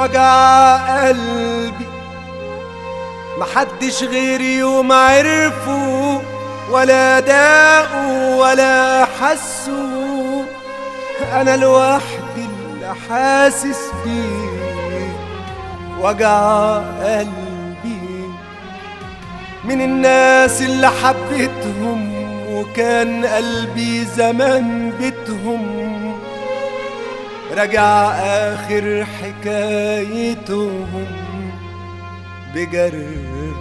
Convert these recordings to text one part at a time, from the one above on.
وجع قلبي محدش غيري يوم عرفوا ولا داقوا ولا حسوا انا لوحدي اللي حاسس بيه وجع قلبي من الناس اللي حبيتهم وكان قلبي زمان بيتهم رجع آخر حكايتهم بجرح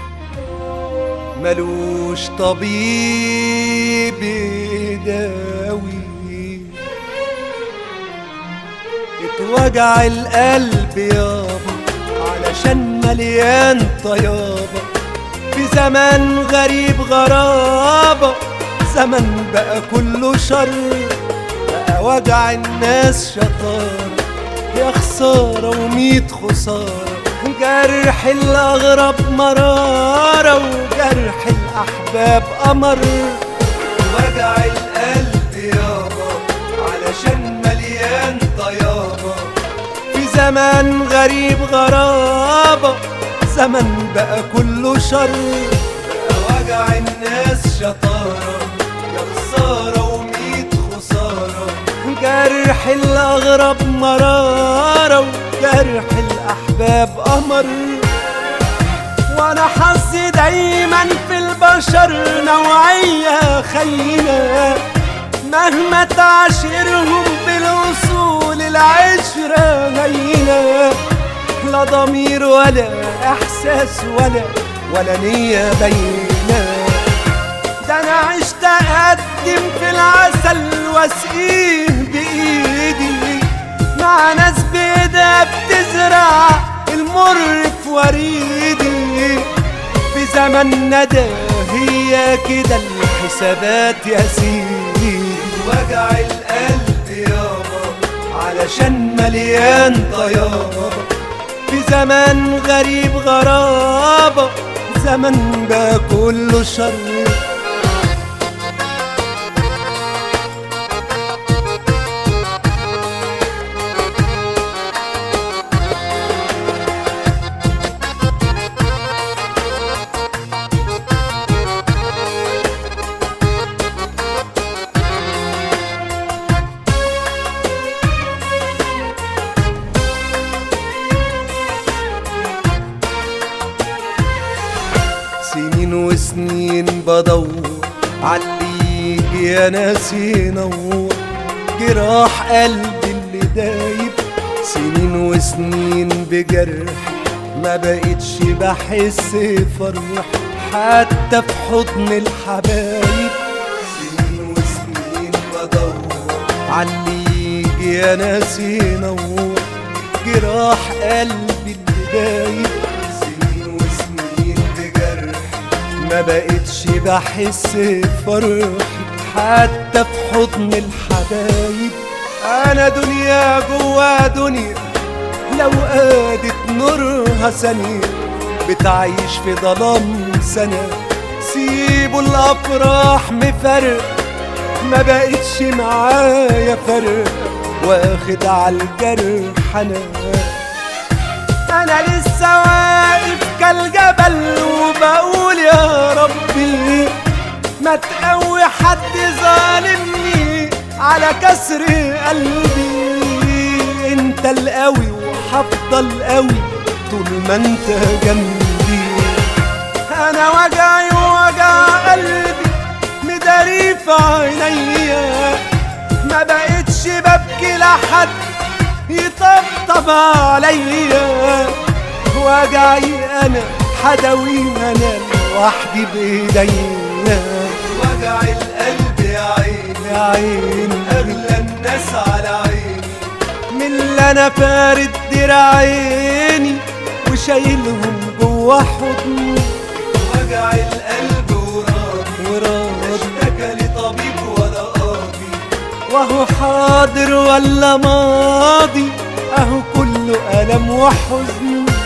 ملوش طبيب يداوي اتوجع القلب يابا علشان مليان طيابة في زمان غريب غرابة زمن بقى كله شر بقى وجع الناس شطارة يا خسارة وميت خسارة جرح الأغرب مرارة وجرح الأحباب أمر وجع القلب يابا علشان مليان طيابة في زمان غريب غرابة زمن بقى كله شر بقى وجع الناس شطارة يا خسارة وميت خسارة جرح الأغرب مرارة وجرح الأحباب أمر وانا حظي دايما في البشر نوعية خينة مهما تعاشرهم بالوصول العشرة هينة لا ضمير ولا احساس ولا ولا نية بينة ده انا عشت اقدم في العسل واسقيه بايدي مع ناس بيدها بتزرع المر في وريدي في زماننا ده هي كده الحسابات يا سيدي وجع القلب يابا علشان مليان طيابة في زمان غريب غرابة زمن بقى كله شر سنين وسنين بدور علي يجي يا ناس ينور جراح قلبي اللي دايب سنين وسنين بجرح ما بقتش بحس فرح حتى في حضن الحبايب سنين وسنين بدور علي يجي يا ناس ينور جراح قلبي اللي دايب سنين وسنين بجرح ما بقتش بحس فرح حتى في حضن الحبايب انا دنيا جوا دنيا لو قادت نورها ثانية بتعيش في ظلام سنة سيبوا الافراح مفرق ما بقتش معايا فرق واخد على الجرح انا انا لسه واقف كالجبل وبقول يا ربي ما تقوي حد ظالمني على كسر قلبي انت القوي وهفضل قوي طول ما انت جنبي انا وجعي ووجع قلبي مداري في عينيا ما بقتش ببكي لحد يطبطب عليا وجعي انا حدوي انا لوحدي بايديا وجع القلب يا عيني يا عيني اغلى الناس على عيني من اللي انا فارد دراعيني وشايلهم جوا حضني وجع القلب وراضي وراضي اشتكى لطبيب ولا قاضي وهو حاضر ولا ماضي اهو كله ألم وحزن